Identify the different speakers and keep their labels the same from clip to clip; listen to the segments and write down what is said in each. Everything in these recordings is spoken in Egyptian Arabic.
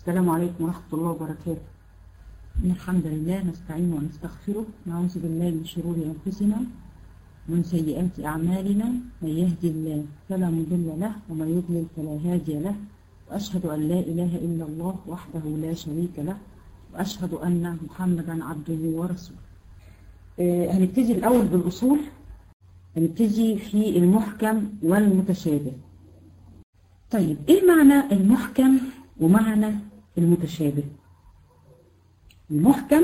Speaker 1: السلام عليكم ورحمة الله وبركاته إن الحمد لله نستعين ونستغفره نعوذ بالله من شرور أنفسنا ومن سيئات أعمالنا من يهدي الله فلا مضل له ومن يضلل فلا هادي له وأشهد أن لا إله إلا الله وحده لا شريك له وأشهد أن محمدا عبده ورسوله آه، هنبتدي الأول بالأصول هنبتدي في المحكم والمتشابه طيب إيه معنى المحكم ومعنى المتشابه المحكم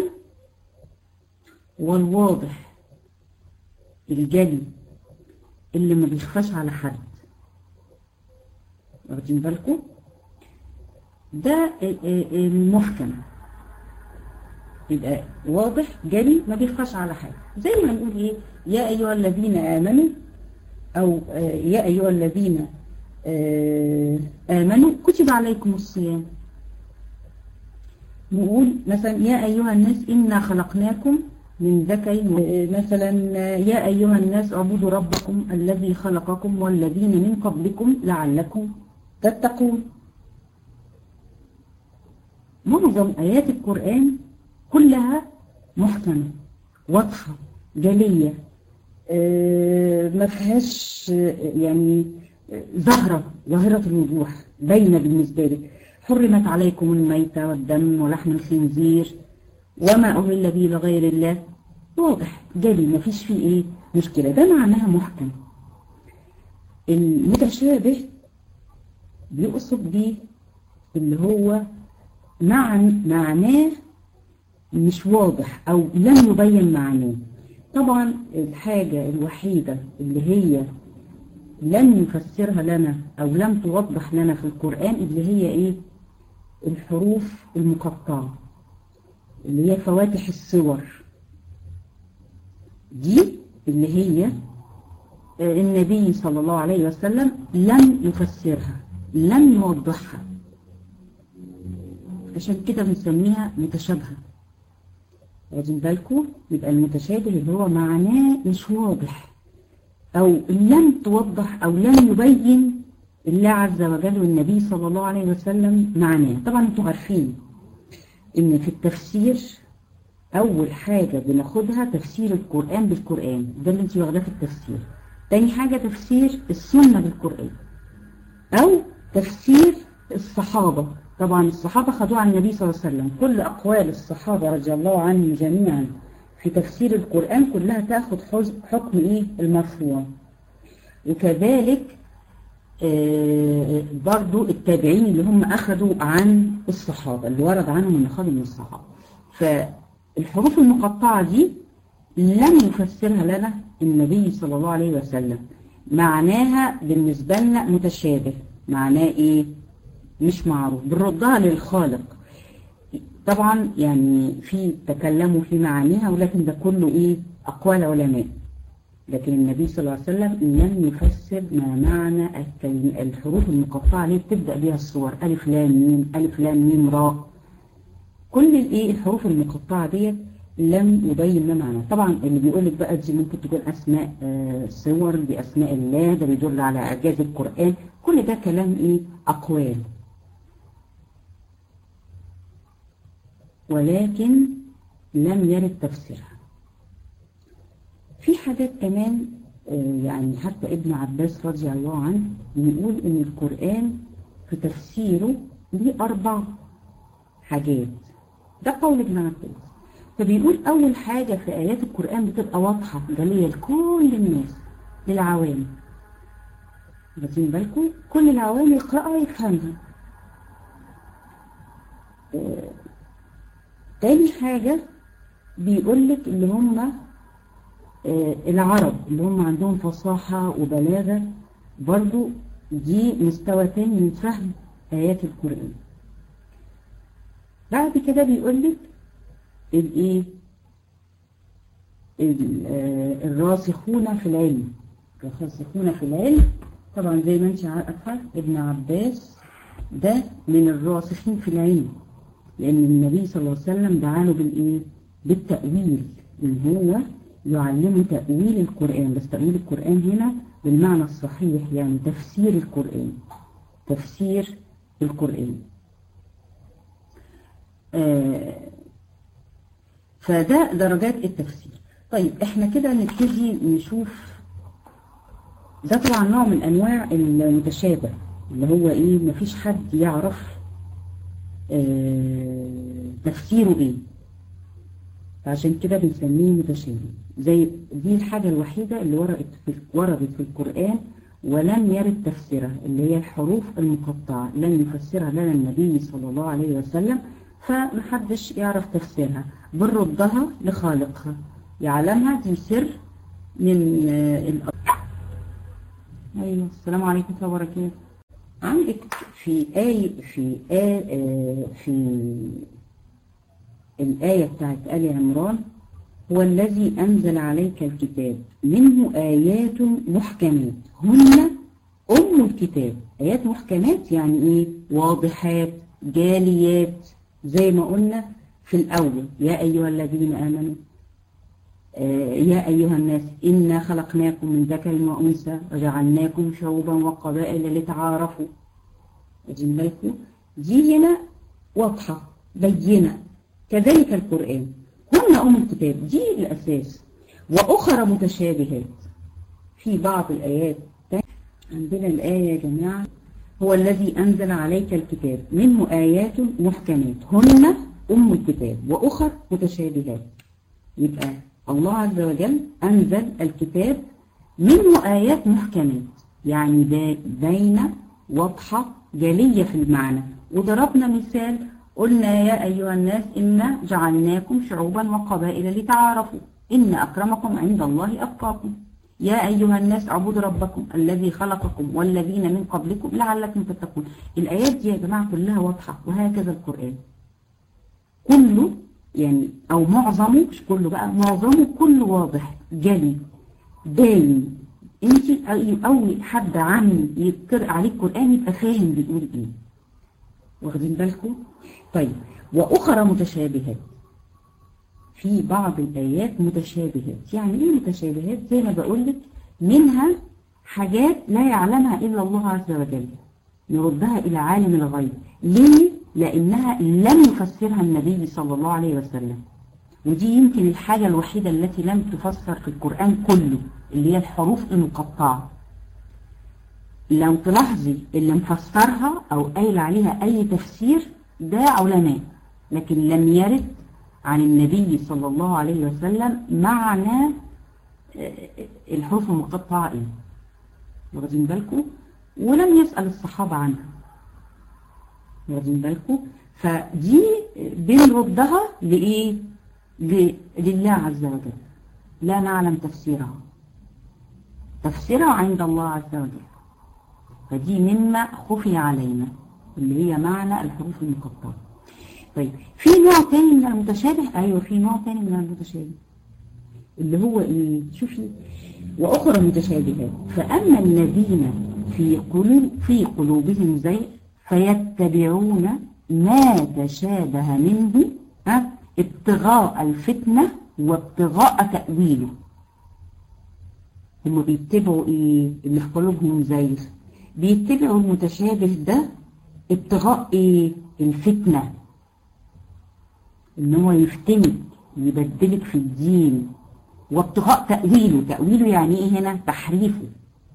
Speaker 1: والواضح الجلي اللي ما بيخفاش على حد واخدين بالكم ده المحكم يبقى واضح جلي ما بيخفاش على حد زي ما نقول ايه يا ايها الذين امنوا او آه، يا ايها الذين آه، امنوا كتب عليكم الصيام نقول مثلا يا أيها الناس إنا خلقناكم من ذكر مثلا يا أيها الناس اعبدوا ربكم الذي خلقكم والذين من قبلكم لعلكم تتقون معظم آيات القرآن كلها محكمة واضحة جلية آه، ما فيهاش آه، يعني آه، ظاهرة ظاهرة الوضوح باينة بالنسبة لك حرمت عليكم الميتة والدم ولحم الخنزير وما أهل به لغير الله واضح جلي ما فيش فيه ايه مشكلة ده معناها محكم المتشابه بيقصد بيه اللي هو معنى معناه مش واضح أو لم يبين معناه طبعا الحاجة الوحيدة اللي هي لم يفسرها لنا أو لم توضح لنا في القرآن اللي هي إيه الحروف المقطعة اللي هي فواتح الصور دي اللي هي النبي صلى الله عليه وسلم لم يفسرها لم يوضحها عشان كده بنسميها متشابهة واخدين بالكم يبقى المتشابه اللي هو معناه مش واضح أو لم توضح أو لم يبين الله عز وجل والنبي صلى الله عليه وسلم معناه طبعا انتوا عارفين ان في التفسير اول حاجة بناخدها تفسير القرآن بالقرآن ده اللي انت واخداه في التفسير تاني حاجة تفسير السنة بالقرآن او تفسير الصحابة طبعا الصحابة خدوه عن النبي صلى الله عليه وسلم كل اقوال الصحابة رضي الله عنهم جميعا في تفسير القرآن كلها تاخد حكم ايه المرفوع وكذلك آه برضو التابعين اللي هم أخذوا عن الصحابة اللي ورد عنهم من خالد من الصحابة فالحروف المقطعة دي لم يفسرها لنا النبي صلى الله عليه وسلم معناها بالنسبة لنا متشابه معناه ايه مش معروف بنردها للخالق طبعا يعني في تكلموا في معانيها ولكن ده كله ايه أقوال علماء لكن النبي صلى الله عليه وسلم لم يفسر ما معنى الحروف المقطعة اللي بتبدأ بها الصور ألف لام ميم ألف لام ميم راء كل الايه الحروف المقطعة ديت لم يبين ما معنى طبعا اللي بيقول لك بقى دي ممكن تكون أسماء آه صور بأسماء الله ده بيدل على إعجاز القرآن كل ده كلام ايه أقوال ولكن لم يرد تفسيرها في حاجات كمان يعني حتى ابن عباس رضي الله عنه بيقول ان القرآن في تفسيره ليه اربع حاجات ده قول ابن عباس فبيقول اول حاجة في ايات القرآن بتبقى واضحة جلية لكل الناس للعوام واخدين بالكم كل العوام يقرأها يفهمها تاني حاجة بيقول لك اللي هم العرب اللي هم عندهم فصاحة وبلاغة برضو دي مستوى تاني من فهم آيات القرآن بعد كده بيقول لك الايه الراسخون في العلم الراسخون في العلم طبعا زي ما انت عارفه ابن عباس ده من الراسخين في العلم لان النبي صلى الله عليه وسلم دعاله بالايه بالتأويل ان هو يعلمه تأويل القرآن بس تأويل القرآن هنا بالمعنى الصحيح يعني تفسير القرآن تفسير القرآن آه فده درجات التفسير طيب احنا كده نبتدي نشوف ده طبعا نوع من انواع المتشابه اللي هو ايه مفيش حد يعرف اه تفسيره ايه فعشان كده بنسميه متشابه زي دي الحاجة الوحيدة اللي وردت في وردت في القرآن ولم يرد تفسيرها اللي هي الحروف المقطعة لم يفسرها لنا النبي صلى الله عليه وسلم فمحدش يعرف تفسيرها بنردها لخالقها يعلمها دي سر من آه الأرض أيوة السلام عليكم ورحمة الله وبركاته عندك في آية في آية في الآية بتاعت آل عمران هو الذي أنزل عليك الكتاب منه آيات محكمات هن أم الكتاب آيات محكمات يعني إيه واضحات جاليات زي ما قلنا في الأول يا أيها الذين آمنوا آه يا أيها الناس إنا خلقناكم من ذكر وأنثى وجعلناكم شعوبا وقبائل لتعارفوا واخدين بالكم دي هنا واضحة بينة كذلك القرآن هن أم الكتاب دي الأساس وأخرى متشابهات في بعض الآيات عندنا الآية يا جماعة هو الذي أنزل عليك الكتاب منه آيات محكمات هن أم الكتاب وأخر متشابهات يبقى الله عز وجل أنزل الكتاب منه آيات محكمات يعني باينة واضحة جلية في المعنى وضربنا مثال قلنا يا أيها الناس إنا جعلناكم شعوبا وقبائل لتعارفوا إن أكرمكم عند الله أتقاكم يا أيها الناس اعبدوا ربكم الذي خلقكم والذين من قبلكم لعلكم تتقون الآيات دي يا جماعة كلها واضحة وهكذا القرآن كله يعني أو معظمه مش كله بقى معظمه كله واضح جلي باين انت أول حد عام يقرأ عليه القرآن يبقى فاهم بيقول ايه واخدين بالكم طيب وأخرى متشابهات في بعض الآيات متشابهات يعني ايه متشابهات زي ما بقول لك منها حاجات لا يعلمها إلا الله عز وجل نردها إلى عالم الغيب ليه؟ لأنها لم يفسرها النبي صلى الله عليه وسلم ودي يمكن الحاجة الوحيدة التي لم تفسر في القرآن كله اللي هي الحروف المقطعة لو تلاحظي اللي مفسرها أو قايل عليها أي تفسير ده علماء لكن لم يرد عن النبي صلى الله عليه وسلم معنى الحروف المقطعة ايه واخدين بالكم ولم يسأل الصحابة عنها واخدين بالكم فدي بنردها لإيه لله عز وجل لا نعلم تفسيرها تفسيرها عند الله عز وجل فدي مما خفي علينا اللي هي معنى الحروف المقطعة طيب في نوع تاني من المتشابه ايوه في نوع تاني من المتشابه اللي هو ايه شوفي واخرى متشابهات فاما الذين في قلوب في قلوبهم زيغ فيتبعون ما تشابه منه ها ابتغاء الفتنه وابتغاء تاويله هم بيتبعوا ايه اللي في قلوبهم زيغ بيتبعوا المتشابه ده ابتغاء ايه الفتنه ان هو يفتنك يبدلك في الدين وابتغاء تأويله تأويله يعني ايه هنا تحريفه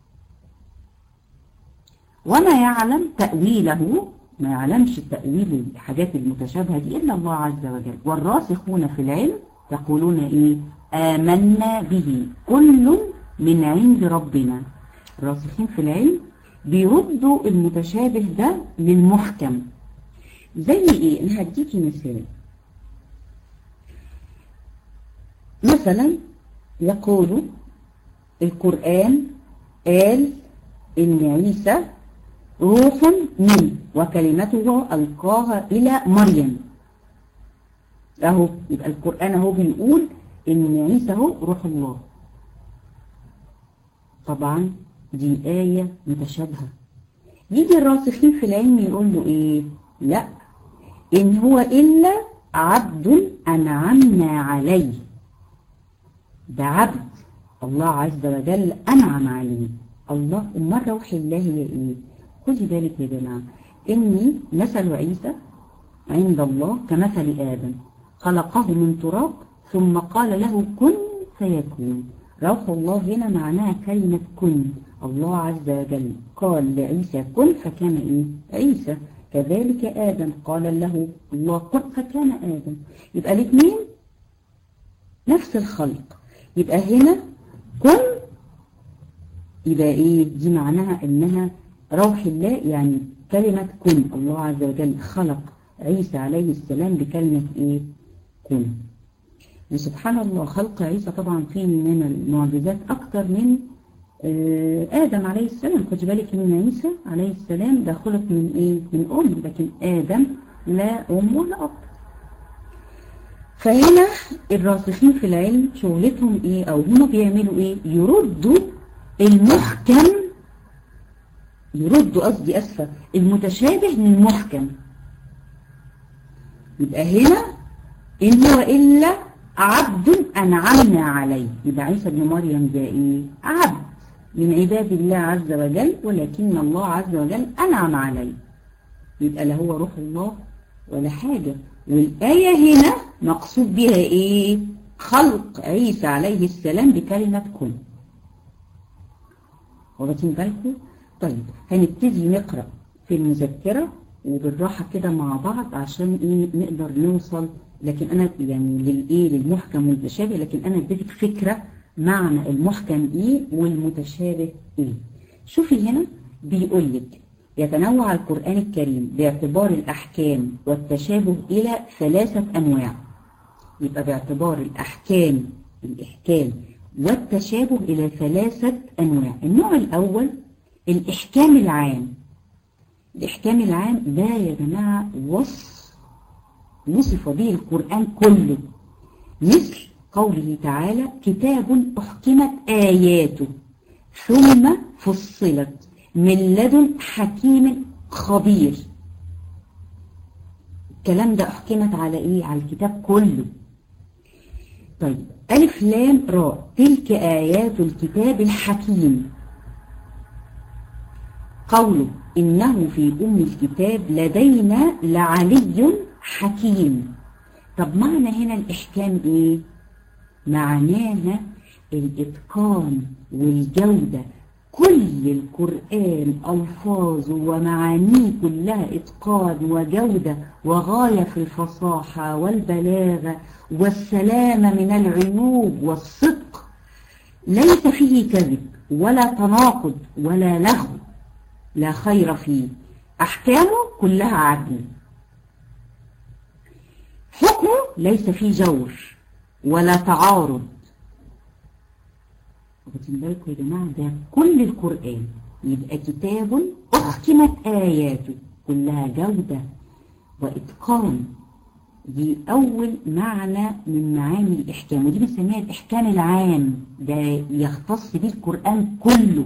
Speaker 1: وما يعلم تأويله ما يعلمش تأويل الحاجات المتشابهة دي إلا الله عز وجل والراسخون في العلم يقولون إيه آمنا به كل من عند ربنا الراسخين في العلم بيردوا المتشابه ده للمحكم زي ايه انا هديكي مثال مثلا يقول القرآن قال إن عيسى روح منه وكلمته ألقاها إلى مريم أهو يبقى القرآن أهو بيقول إن عيسى هو روح الله طبعا دي آية متشابهة يجي الراسخين في العلم يقول له إيه لا إن هو إلا عبد أنعمنا عليه ده عبد الله عز وجل أنعم عليه الله أمال روح الله هي إيه خدي بالك يا جماعة إني مثل عيسى عند الله كمثل آدم خلقه من تراب ثم قال له كن فيكون روح الله هنا معناها كلمة كن الله عز وجل قال لعيسى كن فكان إيه عيسى كذلك آدم قال له الله كن فكان آدم يبقى الاثنين نفس الخلق يبقى هنا كن يبقى ايه دي معناها انها روح الله يعني كلمة كن الله عز وجل خلق عيسى عليه السلام بكلمة ايه كن وسبحان الله خلق عيسى طبعا فيه من المعجزات اكتر من آدم عليه السلام خد بالك ان عيسى عليه السلام ده خلق من ايه من ام لكن آدم لا ام ولا اب فهنا الراسخين في العلم شغلتهم ايه او هم بيعملوا ايه يردوا المحكم يردوا قصدي اسفة المتشابه للمحكم يبقى هنا ان هو الا عبد انعمنا عليه يبقى عيسى بن مريم ده ايه عبد من عباد الله عز وجل ولكن الله عز وجل انعم عليه يبقى لا هو روح الله ولا حاجة والآية هنا مقصود بها ايه خلق عيسى عليه السلام بكلمة كن واخدين بالكم طيب هنبتدي نقرأ في المذكرة وبالراحة كده مع بعض عشان ايه نقدر نوصل لكن انا يعني للايه للمحكم والمتشابه لكن انا اديتك فكرة معنى المحكم ايه والمتشابه ايه شوفي هنا بيقول لك يتنوع القرآن الكريم باعتبار الأحكام والتشابه إلى ثلاثة أنواع يبقى باعتبار الأحكام الإحكام والتشابه إلى ثلاثة أنواع النوع الأول الإحكام العام الإحكام العام ده يا جماعة وصف وصف به القرآن كله مثل قوله تعالى كتاب أحكمت آياته ثم فصلت من لدن حكيم خبير الكلام ده أحكمت على إيه؟ على الكتاب كله طيب ألف لام راء تلك آيات الكتاب الحكيم قوله إنه في أم الكتاب لدينا لعلي حكيم طب معنى هنا الإحكام إيه؟ معناها الإتقان والجودة كل القرآن ألفاظه ومعانيه كلها إتقان وجودة وغاية في الفصاحة والبلاغة والسلامة من العيوب والصدق ليس فيه كذب ولا تناقض ولا لغو لا خير فيه أحكامه كلها عدل حكمه ليس فيه جور ولا تعارض واخدين بالكم يا جماعه ده كل القران يبقى كتاب احكمت اياته كلها جوده واتقان دي اول معنى من معاني الاحكام ودي بنسميها الاحكام العام ده يختص به القران كله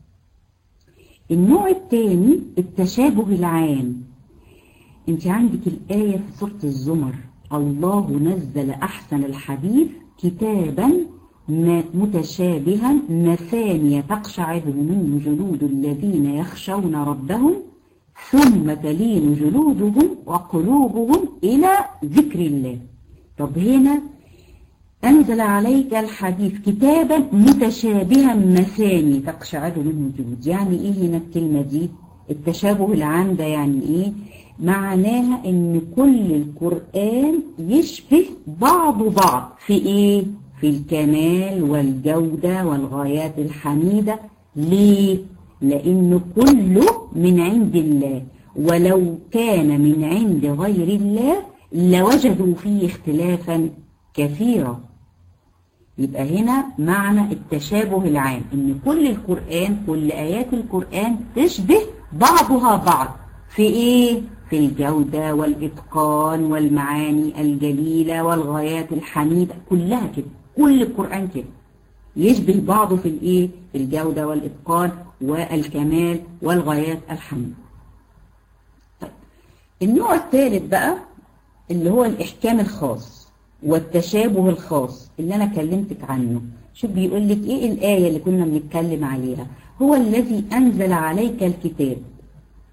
Speaker 1: النوع الثاني التشابه العام انت عندك الايه في سوره الزمر الله نزل احسن الحديث كتابا متشابها مثانية تقشعر منه جلود الذين يخشون ربهم ثم تلين جلودهم وقلوبهم إلى ذكر الله طب هنا أنزل عليك الحديث كتابا متشابها مثاني تقشعر منه جلود يعني إيه هنا الكلمة دي التشابه العام ده يعني إيه معناها ان كل القرآن يشبه بعض بعض في ايه في الكمال والجودة والغايات الحميدة ليه؟ لأنه كله من عند الله ولو كان من عند غير الله لوجدوا فيه اختلافا كثيرا يبقى هنا معنى التشابه العام ان كل القرآن كل آيات القرآن تشبه بعضها بعض في ايه؟ في الجودة والإتقان والمعاني الجليلة والغايات الحميدة كلها كده كل القرآن كده يشبه بعضه في الايه في الجودة والإتقان والكمال والغايات الحميدة طيب النوع الثالث بقى اللي هو الإحكام الخاص والتشابه الخاص اللي أنا كلمتك عنه شوف بيقول لك إيه الآية اللي كنا بنتكلم عليها هو الذي أنزل عليك الكتاب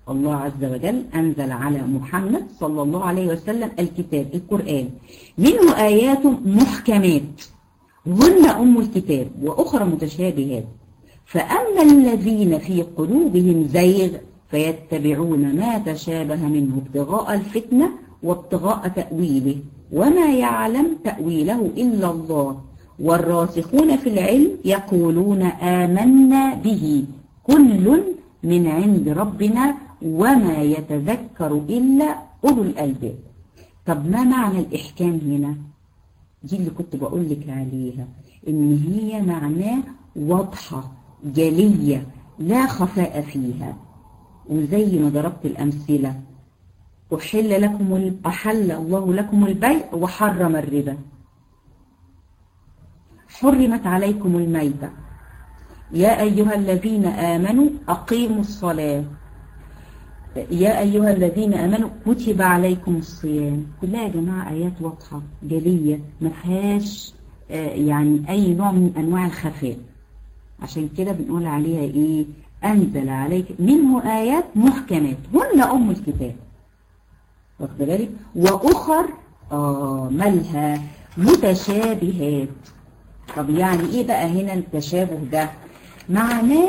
Speaker 1: الله عز وجل أنزل على محمد صلى الله عليه وسلم الكتاب القرآن منه آيات محكمات هن أم الكتاب وأخرى متشابهات فأما الذين في قلوبهم زيغ فيتبعون ما تشابه منه ابتغاء الفتنة وابتغاء تأويله وما يعلم تأويله إلا الله والراسخون في العلم يقولون آمنا به كل من عند ربنا وما يتذكر إلا أولو الألباب طب ما معنى الإحكام هنا دي اللي كنت بقول لك عليها إن هي معناه واضحة جلية لا خفاء فيها وزي ما ضربت الأمثلة أحل لكم أحل الله لكم البيع وحرم الربا حرمت عليكم الميتة يا أيها الذين آمنوا أقيموا الصلاة يا أيها الذين آمنوا كتب عليكم الصيام كلها يا جماعة آيات واضحة جلية ما فيهاش يعني أي نوع من أنواع الخفاء عشان كده بنقول عليها إيه أنزل عليك منه آيات محكمات هن أم الكتاب واخد بالك وأخر آه مالها متشابهات طب يعني إيه بقى هنا التشابه ده معناه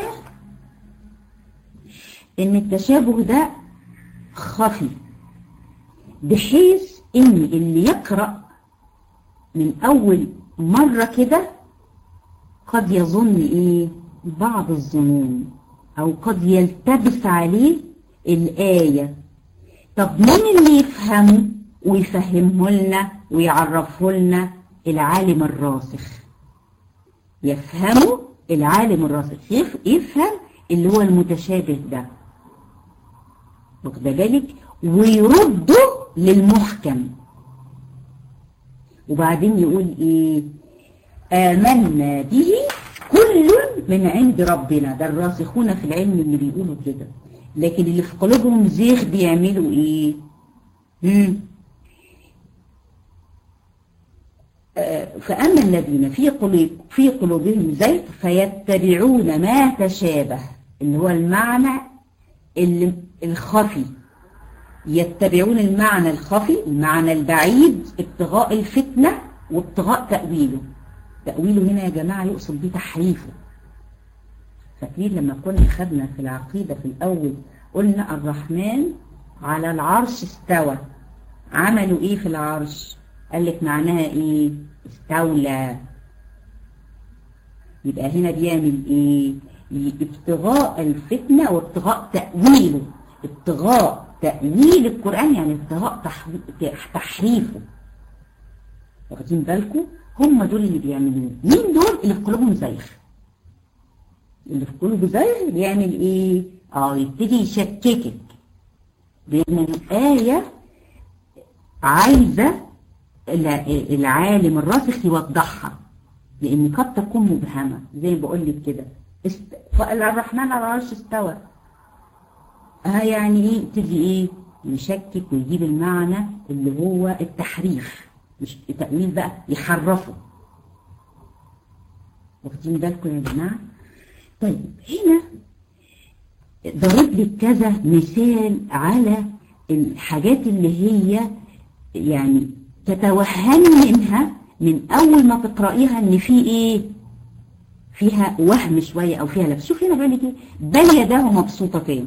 Speaker 1: ان التشابه ده خفي بحيث ان اللي يقرأ من اول مرة كده قد يظن ايه بعض الظنون او قد يلتبس عليه الآية طب مين اللي يفهمه ويفهمه لنا ويعرفه لنا العالم الراسخ يفهمه العالم الراسخ يفهم اللي هو المتشابه ده واخد بالك ويرده للمحكم وبعدين يقول ايه آمنا به كل من عند ربنا ده الراسخون في العلم اللي بيقولوا كده لكن اللي في قلوبهم زيغ بيعملوا ايه مم. آه فأما الذين في قلوب في قلوبهم زيغ فيتبعون ما تشابه اللي هو المعنى اللي الخفي يتبعون المعنى الخفي المعنى البعيد ابتغاء الفتنة وابتغاء تأويله تأويله هنا يا جماعة يقصد بيه تحريفه فاكرين لما كنا خدنا في العقيدة في الأول قلنا الرحمن على العرش استوى عملوا ايه في العرش قال لك معناها ايه استولى يبقى هنا بيعمل ايه ابتغاء الفتنة وابتغاء تأويله ابتغاء تأويل القرآن يعني ابتغاء تحريفه واخدين بالكم هم دول اللي بيعملوه مين دول اللي في قلوبهم زيغ اللي في قلوبه زيغ بيعمل ايه اه يبتدي يشككك بان الآية عايزة العالم الراسخ يوضحها لان قد تكون مبهمة زي ما بقول لك كده است... الرحمن على العرش استوى ها يعني ايه تجي ايه يشكك ويجيب المعنى اللي هو التحريف مش التأويل بقى يحرفه واخدين بالكم يا جماعة طيب هنا ضرب لك كذا مثال على الحاجات اللي هي يعني تتوهمي منها من اول ما تقرأيها ان في ايه فيها وهم شوية او فيها لبس شوف هنا بيقول لك ايه بل يداه مبسوطتين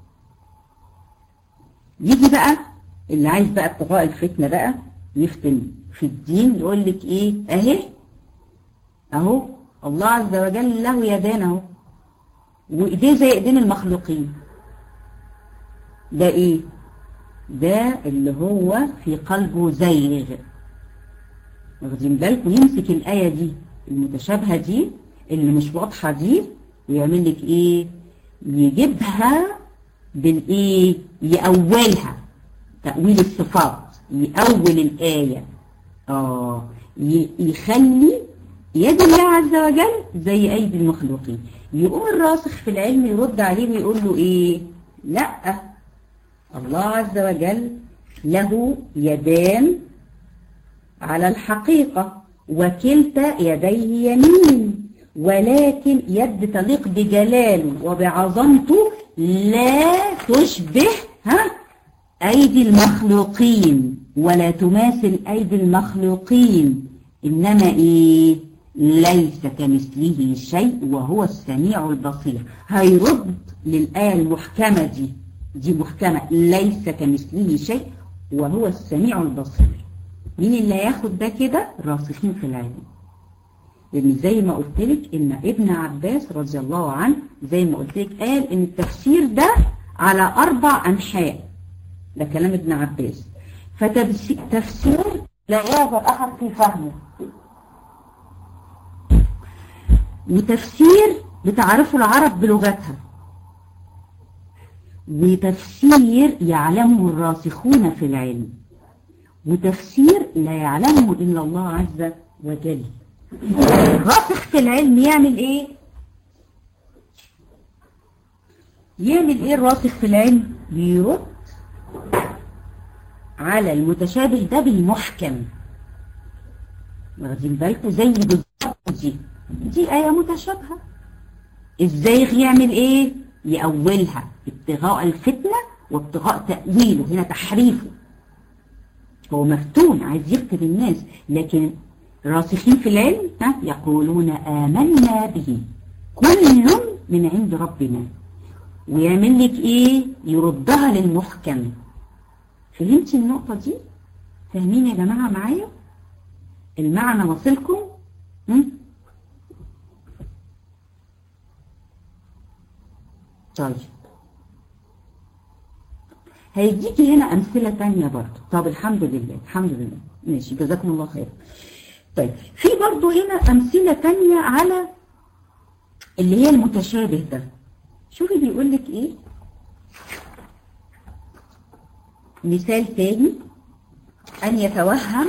Speaker 1: يجي بقى اللي عايز بقى ابتغاء الفتنة بقى يفتن في الدين يقول لك ايه اهي اهو الله عز وجل له يدان اهو وايديه زي ايدين المخلوقين ده ايه ده اللي هو في قلبه زيغ واخدين بالكم يمسك الآية دي المتشابهة دي اللي مش واضحة دي ويعمل لك ايه يجيبها بالايه يأولها تأويل الصفات يأول الآية اه يخلي يد الله عز وجل زي أيدي المخلوقين يقوم الراسخ في العلم يرد عليه ويقول له ايه لا الله عز وجل له يدان على الحقيقة وكلتا يديه يمين ولكن يد تليق بجلاله وبعظمته لا تشبه ها أيدي المخلوقين ولا تماثل أيدي المخلوقين إنما إيه ليس كمثله شيء وهو السميع البصير هيرد للآية المحكمة دي دي محكمة ليس كمثله شيء وهو السميع البصير مين اللي هياخد ده كده راسخين في العلم لان زي ما قلت لك ان ابن عباس رضي الله عنه زي ما قلت لك قال ان التفسير ده على اربع انحاء ده كلام ابن عباس فتفسير لا يعذر احد في فهمه وتفسير بتعرفه العرب بلغتها وتفسير يعلمه الراسخون في العلم وتفسير لا يعلمه إلا الله عز وجل الراسخ في العلم يعمل ايه يعمل ايه الراسخ في العلم بيرد على المتشابه ده بالمحكم واخدين بالكم زي بالظبط دي دي آية متشابهة الزيغ يعمل ايه يأولها ابتغاء الفتنة وابتغاء تأويله هنا تحريفه هو مفتون عايز يفتن الناس لكن الراسخين في العلم ها يقولون آمنا به كل من عند ربنا ويعمل لك ايه يردها للمحكم فهمتي النقطة دي فاهمين يا جماعة معايا المعنى وصلكم طيب هيديكي هنا أمثلة تانية برضه طب الحمد لله الحمد لله ماشي جزاكم الله خير طيب في برضه هنا أمثلة تانية على اللي هي المتشابه ده شوفي بيقول لك إيه مثال تاني أن يتوهم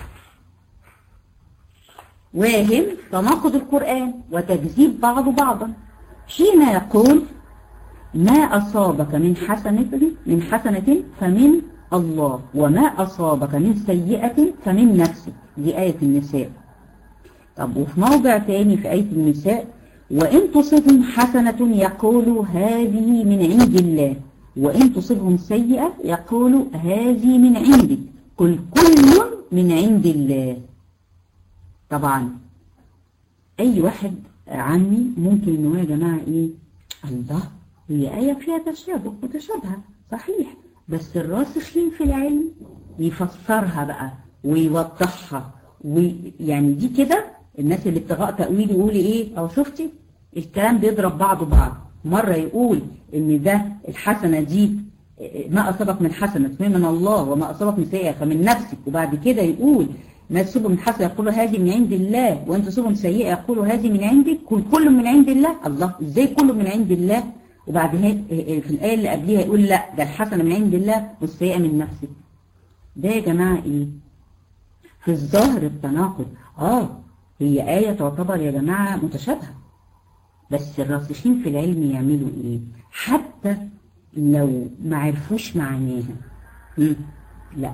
Speaker 1: واهم تناقض القرآن وتكذيب بعض بعضا حين يقول ما أصابك من حسنة من حسنة فمن الله وما أصابك من سيئة فمن نفسك دي آية النساء طب وفي موضع تاني في آية النساء وإن تصبهم حسنة يقولوا هذه من عند الله وإن تصبهم سيئة يقولوا هذه من عندك قل كل من عند الله طبعا أي واحد عني ممكن إنه يا جماعة إيه الله هي آية فيها تشابه متشابهة صحيح بس الراسخين في العلم يفسرها بقى ويوضحها ويعني دي كده الناس اللي ابتغاء تأويل يقول ايه او شفتي الكلام بيضرب بعضه بعض مرة يقول ان ده الحسنة دي ما أصابك من حسنة من الله وما أصابك من سيئة فمن نفسك وبعد كده يقول ما تصيبوا من حسنة يقولوا هذه من عند الله وان تصيبوا من سيئة يقولوا هذه من عندك كل كل من عند الله الله ازاي كله من عند الله وبعدين في الآية اللي قبليها يقول لا ده الحسنة من عند الله والسيئة من نفسك ده يا جماعة ايه في الظاهر التناقض اه هي آية تعتبر يا جماعة متشابهة بس الراسخين في العلم يعملوا ايه حتى لو ما عرفوش معناها لا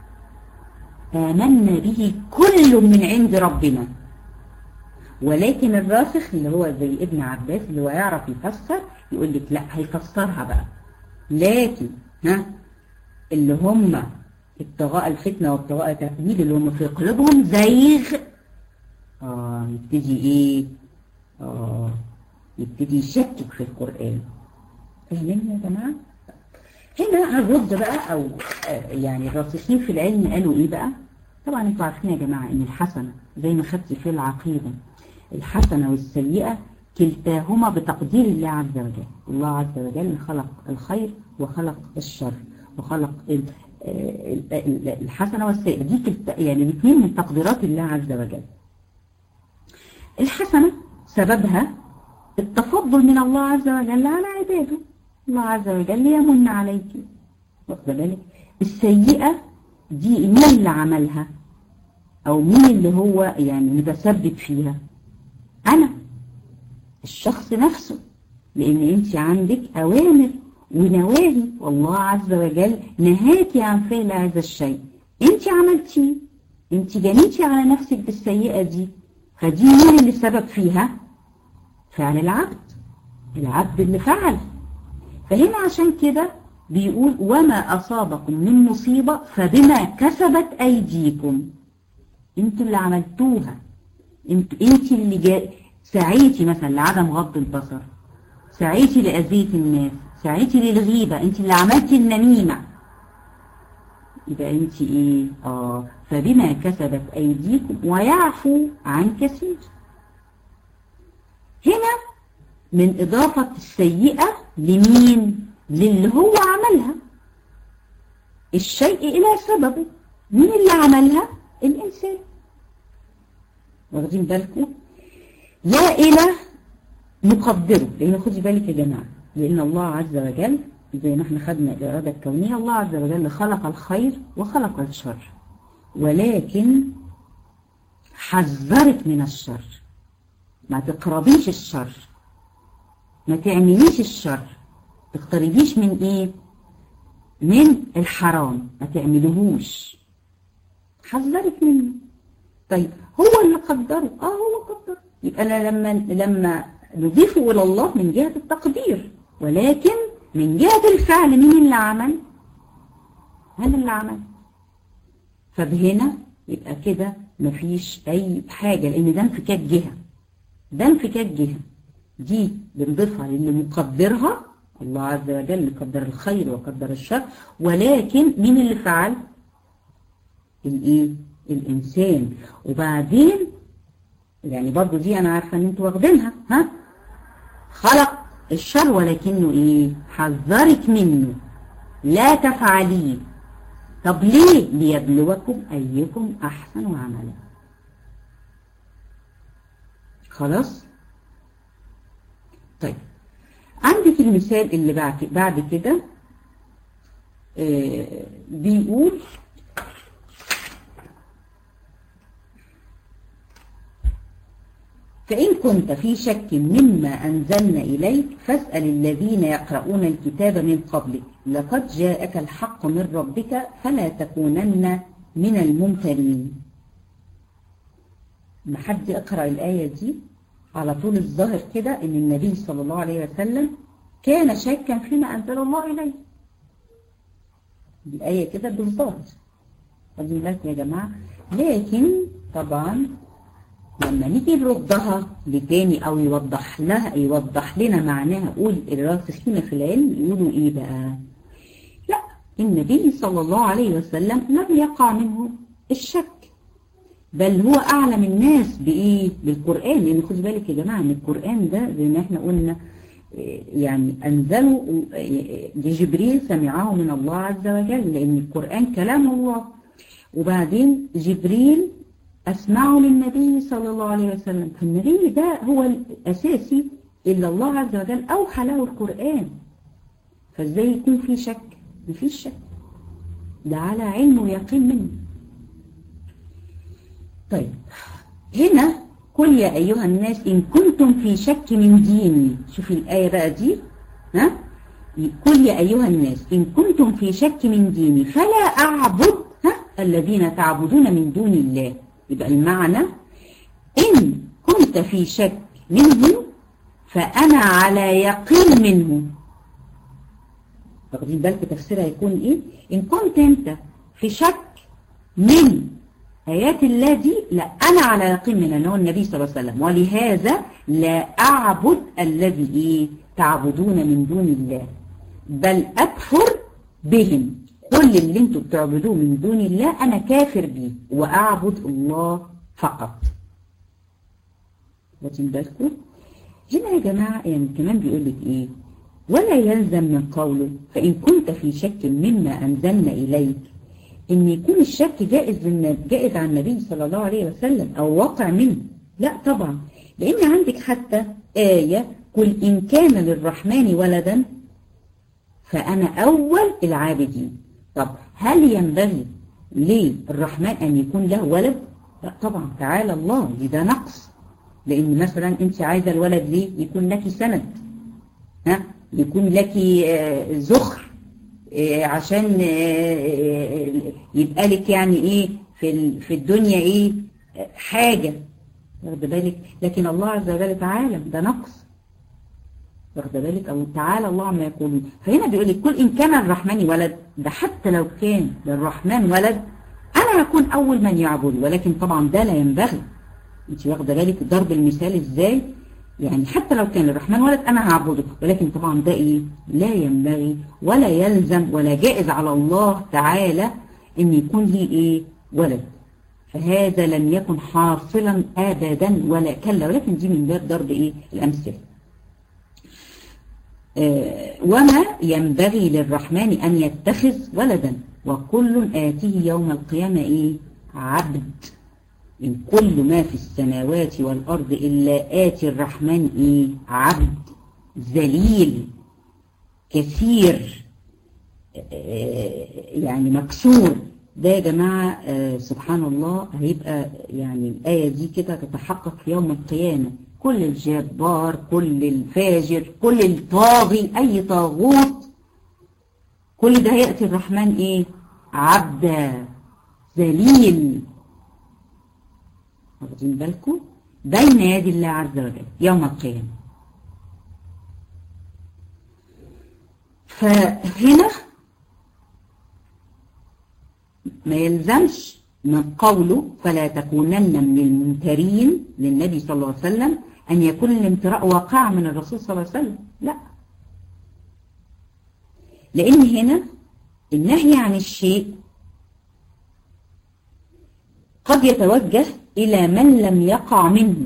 Speaker 1: آمنا به كل من عند ربنا ولكن الراسخ اللي هو زي ابن عباس اللي هو يعرف يفسر يقول لك لا هيفسرها بقى لكن ها اللي هم ابتغاء الفتنة وابتغاء تأويل اللي هم في قلوبهم زيغ اه يبتدي ايه اه يبتدي يشكك في القرآن فاهمين يا جماعة هنا هنرد بقى او آه يعني الراسخين في العلم قالوا ايه بقى طبعا انتوا عارفين يا جماعة ان الحسنة زي ما خدت في العقيدة الحسنة والسيئة كلتاهما بتقدير الله عز وجل الله عز وجل خلق الخير وخلق الشر وخلق الحسنة والسيئة دي كلتا يعني الاثنين من تقديرات الله عز وجل الحسنة سببها التفضل من الله عز وجل على عباده الله عز وجل يمن عليك واخد بالك السيئة دي مين اللي عملها او مين اللي هو يعني متسبب فيها انا الشخص نفسه لان انت عندك اوامر ونواهي والله عز وجل نهاكي عن فعل هذا الشيء انت عملتيه انت جنيتي على نفسك بالسيئة دي فدي مين اللي سبب فيها فعل العبد العبد اللي فعل فهنا عشان كده بيقول وما أصابكم من مصيبة فبما كسبت أيديكم انتوا اللي عملتوها انت, انت اللي جا... سعيتي مثلا لعدم غض البصر سعيتي لأذية الناس سعيتي للغيبة انت اللي عملتي النميمة يبقى انت ايه اه فبما كسبت ايديكم ويعفو عن كثير هنا من اضافة السيئة لمين للي هو عملها الشيء الى سببه مين اللي عملها الانسان واخدين بالكم لا إله نقدره لأن خدي بالك يا جماعة لأن الله عز وجل زي ما احنا خدنا الإرادة الكونية الله عز وجل خلق الخير وخلق الشر ولكن حذرك من الشر ما تقربيش الشر ما تعمليش الشر تقتربيش من ايه من الحرام ما تعملهوش حذرك منه طيب هو اللي قدره اه هو قدره يبقى انا لما لما نضيفه الى الله من جهة التقدير ولكن من جهة الفعل مين اللي عمل هل اللي عمل فبهنا يبقى كده مفيش اي حاجة لان ده انفكاك جهة ده انفكاك جهة دي بنضيفها للي مقدرها الله عز وجل قدر الخير وقدر الشر ولكن مين اللي فعل الايه الانسان وبعدين يعني برضو دي انا عارفة ان انتوا واخدينها ها خلق الشر ولكنه ايه حذرك منه لا تفعليه طب ليه ليبلوكم ايكم احسن عملا خلاص طيب عندك المثال اللي بعد بعد كده آه بيقول فإن كنت في شك مما أنزلنا إليك فاسأل الذين يقرؤون الكتاب من قبلك لقد جاءك الحق من ربك فلا تكونن من الممترين ما حد يقرأ الآية دي على طول الظاهر كده إن النبي صلى الله عليه وسلم كان شاكا فيما أنزل الله إليه الآية كده بالظاهر خدوا بالكم يا جماعة لكن طبعا لما نيجي نردها لتاني او يوضح لها يوضح لنا معناها قول الراسخين في العلم يقولوا ايه بقى لا النبي صلى الله عليه وسلم لم يقع منه الشك بل هو اعلم الناس بايه بالقران لان خد بالك يا جماعه ان القران ده زي ما احنا قلنا يعني انزلوا لجبريل سمعه من الله عز وجل لان القران كلام الله وبعدين جبريل أسمعه للنبي صلى الله عليه وسلم فالنبي ده هو الأساسي إلا الله عز وجل أوحى له القرآن فازاي يكون في شك مفيش شك ده على علم ويقين منه طيب هنا قل يا أيها الناس إن كنتم في شك من ديني شوفي الآية بقى دي ها قل يا أيها الناس إن كنتم في شك من ديني فلا أعبد ها الذين تعبدون من دون الله يبقى المعنى إن كنت في شك منه فأنا على يقين منه واخدين بالكم تفسيرها يكون إيه إن كنت أنت في شك من آيات الله دي لا أنا على يقين منه أنه النبي صلى الله عليه وسلم ولهذا لا أعبد الذي إيه تعبدون من دون الله بل أكفر بهم كل اللي انتوا بتعبدوه من دون الله انا كافر بيه واعبد الله فقط واخدين بالكم هنا يا جماعه يعني كمان بيقول لك ايه ولا يلزم من قوله فان كنت في شك مما انزلنا اليك ان يكون الشك جائز جائز عن النبي صلى الله عليه وسلم او واقع منه لا طبعا لان عندك حتى ايه قل ان كان للرحمن ولدا فانا اول العابدين طب هل ينبغي للرحمن أن يكون له ولد؟ لا طبعا تعالى الله ده نقص لأن مثلا أنت عايزة الولد ليه؟ يكون لك سند ها؟ يكون لك زخر عشان يبقى لك يعني إيه في في الدنيا إيه حاجة واخد بالك لكن الله عز وجل تعالى ده نقص واخد بالك او تعالى الله عما يقولون فهنا بيقول لك كل ان كان الرحمن ولد ده حتى لو كان للرحمن ولد انا هكون اول من يعبد ولكن طبعا ده لا ينبغي انت واخده بالك ضرب المثال ازاي يعني حتى لو كان الرحمن ولد انا هعبده ولكن طبعا ده ايه لا ينبغي ولا يلزم ولا جائز على الله تعالى ان يكون لي ايه ولد فهذا لم يكن حاصلا ابدا ولا كلا ولكن دي من باب ضرب ايه الامثله آه وما ينبغي للرحمن ان يتخذ ولدا وكل آتيه يوم القيامة إيه عبد إن كل ما في السماوات والأرض إلا آتي الرحمن إيه عبد ذليل كثير آه يعني مكسور ده يا جماعة آه سبحان الله هيبقى يعني الآية دي كده تتحقق في يوم القيامة كل الجبار كل الفاجر كل الطاغي أي طاغوت كل ده يأتي الرحمن ايه عبدا ذليل واخدين بالكم بين يدي الله عز وجل يوم القيامة فهنا ما يلزمش من قوله فلا تكونن من الممترين للنبي صلى الله عليه وسلم أن يكون الامتراء واقع من الرسول صلى الله عليه وسلم لا لأن هنا النهي عن الشيء قد يتوجه إلى من لم يقع منه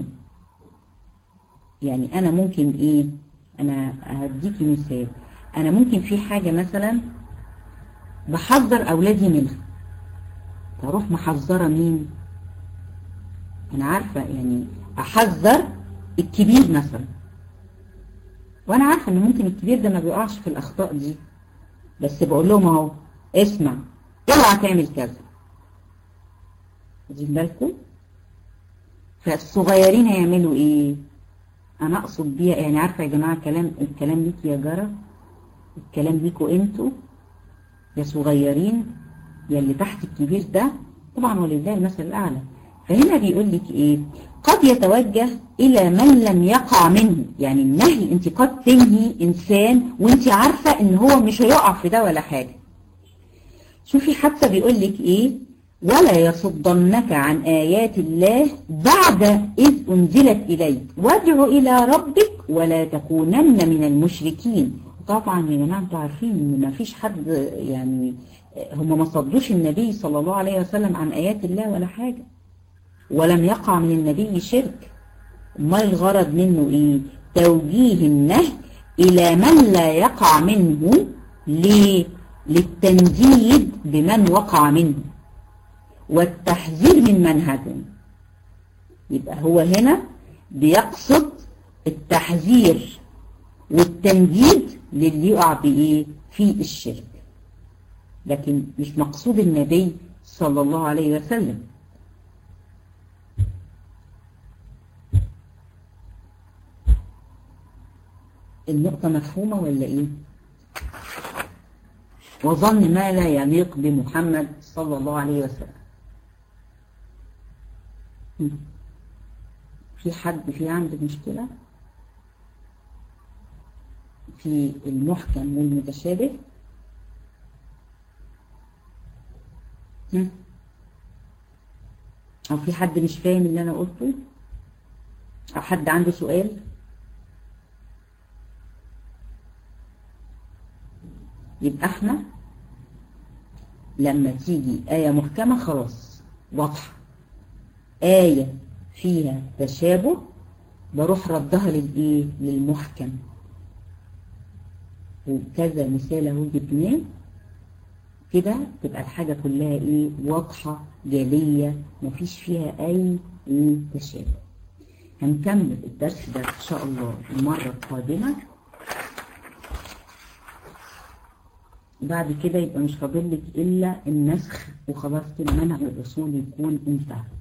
Speaker 1: يعني أنا ممكن إيه أنا هديكي مثال أنا ممكن في حاجة مثلا بحذر أولادي منها فأروح محذرة مين أنا عارفة يعني أحذر الكبير مثلا وأنا عارفة إن ممكن الكبير ده ما بيقعش في الأخطاء دي بس بقول لهم اهو اسمع اوعى تعمل كذا واخدين بالكم فالصغيرين هيعملوا ايه انا اقصد بيها يعني عارفه يا جماعه الكلام الكلام ليك يا جرى الكلام ليكوا انتوا يا صغيرين يا اللي تحت الكبير ده طبعا ولله المثل الاعلى فهنا بيقول لك ايه قد يتوجه الى من لم يقع منه يعني النهي انت قد تنهي انسان وانت عارفة ان هو مش هيقع في ده ولا حاجة شوفي حتى بيقول لك ايه ولا يصدنك عن آيات الله بعد إذ أنزلت إليك وادع إلى ربك ولا تكونن من المشركين طبعا يا جماعة انتوا عارفين ان ما فيش حد يعني هم ما صدوش النبي صلى الله عليه وسلم عن آيات الله ولا حاجة ولم يقع من النبي شرك ما الغرض منه ايه توجيه النهي الى من لا يقع منه ليه للتنديد بمن وقع منه والتحذير من منهجهم يبقى هو هنا بيقصد التحذير والتنديد للي يقع بايه في الشرك لكن مش مقصود النبي صلى الله عليه وسلم النقطة مفهومة ولا ايه وظن ما لا يليق بمحمد صلى الله عليه وسلم في حد في عنده مشكلة في المحكم والمتشابه او في حد مش فاهم اللي انا قلته او حد عنده سؤال يبقى احنا لما تيجي آية محكمة خلاص واضحة آية فيها تشابه بروح ردها للإيه للمحكم وكذا مثال اهو جبناه كده تبقى الحاجة كلها ايه واضحة جالية مفيش فيها اي ايه تشابه هنكمل الدرس ده ان شاء الله المرة القادمة بعد كده يبقى مش فاضل لك الا النسخ وخلاص كده منهج الاصول يكون انتهى